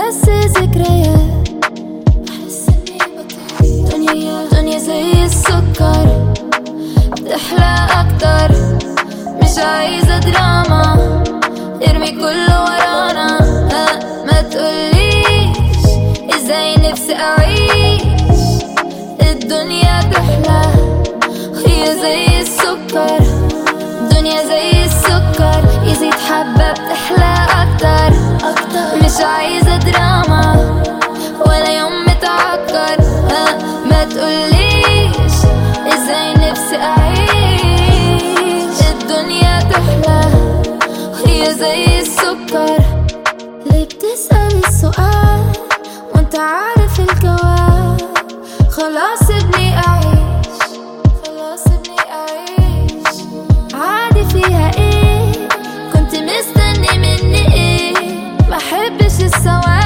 بس ذكريات بحس اني بطير دنيا دنيا زي السكر بتحلى اكتر مش عايزة دراما ارمي كله ورانا ها ما تقوليش ازاي نفسي اعيش الدنيا تحلى هي زي السكر دنيا زي السكر يزيد حبة بتحلى أكتر أكتر مش عايزة دراما ولا يوم متعكر ها ما تقوليش ازاي نفسي أعيش الدنيا تحلى هي زي السكر ليه بتسأل السؤال وانت عارف الجواب خلاص ابني أعيش خلاص ابني أعيش عادي فيها ايه كنت مستني مني ايه ما حبش السواد